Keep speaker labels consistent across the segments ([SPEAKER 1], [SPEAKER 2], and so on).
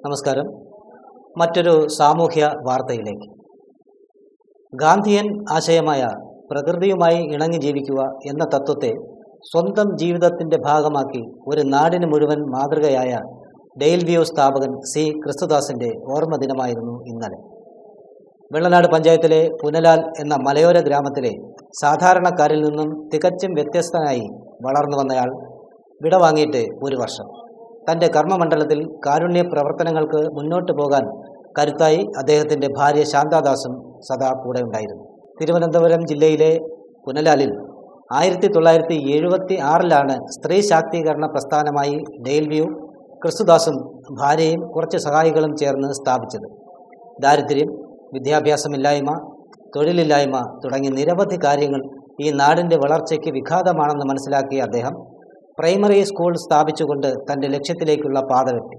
[SPEAKER 1] നമസ്കാരം മറ്റൊരു സാമൂഹ്യ വാർത്തയിലേക്ക് ഗാന്ധിയൻ ആശയമായ പ്രകൃതിയുമായി ഇണങ്ങി ജീവിക്കുക എന്ന തത്വത്തെ സ്വന്തം ജീവിതത്തിന്റെ ഭാഗമാക്കി ഒരു നാടിന് മുഴുവൻ മാതൃകയായ ഡെയിൽ വ്യൂ സ്ഥാപകൻ സി ക്രിസ്തുദാസിന്റെ ഓർമ്മ ദിനമായിരുന്നു ഇന്നലെ വെള്ളനാട് പഞ്ചായത്തിലെ പുനലാൽ എന്ന മലയോര ഗ്രാമത്തിലെ സാധാരണക്കാരിൽ നിന്നും തികച്ചും വ്യത്യസ്തനായി വളർന്നു വന്നയാൾ വിടവാങ്ങിയിട്ട് ഒരു വർഷം തൻ്റെ കർമ്മമണ്ഡലത്തിൽ കാരുണ്യ പ്രവർത്തനങ്ങൾക്ക് മുന്നോട്ട് പോകാൻ കരുത്തായി അദ്ദേഹത്തിൻ്റെ ഭാര്യ ശാന്താദാസും സദാ കൂടെ ഉണ്ടായിരുന്നു തിരുവനന്തപുരം ജില്ലയിലെ പുനലാലിൽ ആയിരത്തി തൊള്ളായിരത്തി എഴുപത്തി ആറിലാണ് സ്ത്രീ ശാക്തീകരണ പ്രസ്ഥാനമായി ഡെയിൽ വ്യൂ ക്രിസ്തുദാസും ഭാര്യയും കുറച്ച് സഹായികളും ചേർന്ന് സ്ഥാപിച്ചത് ദാരിദ്ര്യം വിദ്യാഭ്യാസമില്ലായ്മ തൊഴിലില്ലായ്മ തുടങ്ങി നിരവധി കാര്യങ്ങൾ ഈ നാടിൻ്റെ വളർച്ചയ്ക്ക് വിഘാതമാണെന്ന് മനസ്സിലാക്കിയ അദ്ദേഹം പ്രൈമറി സ്കൂൾ സ്ഥാപിച്ചുകൊണ്ട് തൻ്റെ ലക്ഷ്യത്തിലേക്കുള്ള പാത വെട്ടി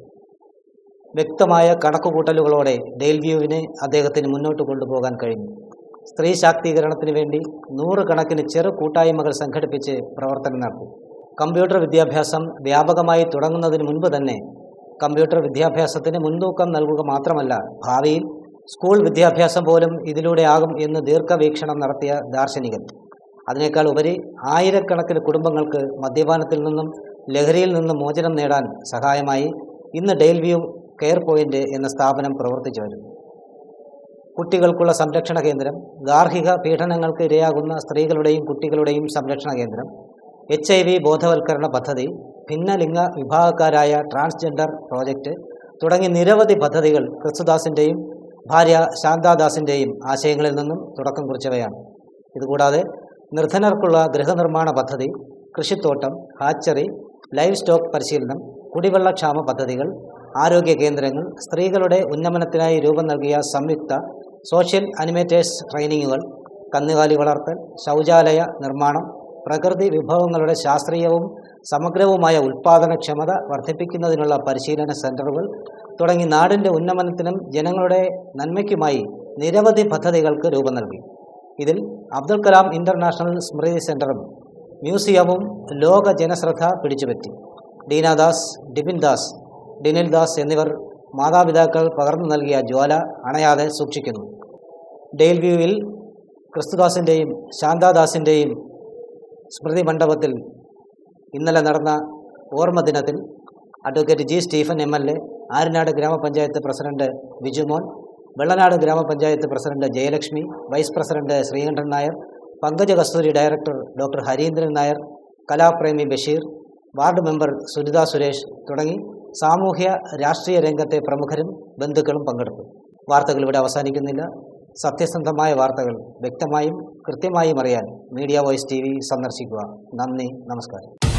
[SPEAKER 1] വ്യക്തമായ കണക്കുകൂട്ടലുകളോടെ ഡെയിൽവ്യൂവിനെ അദ്ദേഹത്തിന് മുന്നോട്ട് കൊണ്ടുപോകാൻ കഴിഞ്ഞു സ്ത്രീ ശാക്തീകരണത്തിന് വേണ്ടി നൂറുകണക്കിന് ചെറു കൂട്ടായ്മകൾ സംഘടിപ്പിച്ച് പ്രവർത്തനം നടത്തി കമ്പ്യൂട്ടർ വിദ്യാഭ്യാസം വ്യാപകമായി തുടങ്ങുന്നതിന് മുൻപ് തന്നെ കമ്പ്യൂട്ടർ വിദ്യാഭ്യാസത്തിന് മുൻതൂക്കം നൽകുക മാത്രമല്ല ഭാവിയിൽ സ്കൂൾ വിദ്യാഭ്യാസം പോലും ഇതിലൂടെ ആകും എന്ന് ദീർഘവീക്ഷണം നടത്തിയ ദാർശനികൻ അതിനേക്കാൾ ഉപരി ആയിരക്കണക്കിന് കുടുംബങ്ങൾക്ക് മദ്യപാനത്തിൽ നിന്നും ലഹരിയിൽ നിന്നും മോചനം നേടാൻ സഹായമായി ഇന്ന് ഡെയിൽ വ്യൂ കെയർ പോയിന്റ് എന്ന സ്ഥാപനം പ്രവർത്തിച്ചു വരുന്നു കുട്ടികൾക്കുള്ള സംരക്ഷണ കേന്ദ്രം ഗാർഹിക പീഡനങ്ങൾക്ക് ഇരയാകുന്ന സ്ത്രീകളുടെയും കുട്ടികളുടെയും സംരക്ഷണ കേന്ദ്രം എച്ച് ഐ വി ബോധവൽക്കരണ പദ്ധതി ഭിന്നലിംഗ വിഭാഗക്കാരായ ട്രാൻസ്ജെൻഡർ പ്രോജക്റ്റ് തുടങ്ങി നിരവധി പദ്ധതികൾ ക്രിസ്തുദാസിൻ്റെയും ഭാര്യ ശാന്താദാസിൻ്റെയും ആശയങ്ങളിൽ നിന്നും തുടക്കം കുറിച്ചവയാണ് ഇതുകൂടാതെ നിർധനർക്കുള്ള ഗൃഹനിർമ്മാണ പദ്ധതി കൃഷിത്തോട്ടം ഹാച്ചറി ലൈവ് സ്റ്റോക്ക് പരിശീലനം കുടിവെള്ളക്ഷാമ പദ്ധതികൾ ആരോഗ്യ കേന്ദ്രങ്ങൾ സ്ത്രീകളുടെ ഉന്നമനത്തിനായി രൂപം നൽകിയ സംയുക്ത സോഷ്യൽ അനിമേറ്റേഴ്സ് ട്രെയിനിങ്ങുകൾ കന്നുകാലി വളർത്തൽ ശൗചാലയ നിർമ്മാണം പ്രകൃതി വിഭവങ്ങളുടെ ശാസ്ത്രീയവും സമഗ്രവുമായ ഉൽപാദനക്ഷമത വർദ്ധിപ്പിക്കുന്നതിനുള്ള പരിശീലന സെന്ററുകൾ തുടങ്ങി നാടിൻ്റെ ഉന്നമനത്തിനും ജനങ്ങളുടെ നന്മയ്ക്കുമായി നിരവധി പദ്ധതികൾക്ക് രൂപം നൽകി ഇതിൽ അബ്ദുൽ കലാം ഇന്റർനാഷണൽ സ്മൃതി സെന്ററും മ്യൂസിയവും ലോക ജനശ്രദ്ധ പിടിച്ചുപറ്റി ഡീനാദാസ് ഡിപിൻ ദാസ് ഡിനിൽ ദാസ് എന്നിവർ മാതാപിതാക്കൾ പകർന്നു നൽകിയ ജ്വാല അണയാതെ സൂക്ഷിക്കുന്നു ഡെയിൽ വ്യൂവിൽ ക്രിസ്തുദാസിൻ്റെയും ശാന്താദാസിൻ്റെയും സ്മൃതി മണ്ഡപത്തിൽ ഇന്നലെ നടന്ന ഓർമ്മ ദിനത്തിൽ advocate G Stephen M L A Aryanad grama panchayat president Bijumon Vellanad grama panchayat president Jayalakshmi vice president Sreekantan Nair Pankaja Kasturi director doctor Harindran Nair Kalapremi Basheer ward member Sunitha Suresh തുടങ്ങി സാമൂഹ്യ രാഷ്ട്രീയ രംഗത്തെ പ്രമുഖരും ബന്ധുക്കളും പങ്കെടുത്തു വാർത്തകൾ ഇവിടെ അവസാനിക്കുന്നില്ല സത്യസന്ധമായ വാർത്തകൾ വ്യക്തമായും കൃത്യമായും അറിയാൻ മീഡിയ വോയിസ് ടി സന്ദർശിക്കുക നന്ദി നമസ്കാരം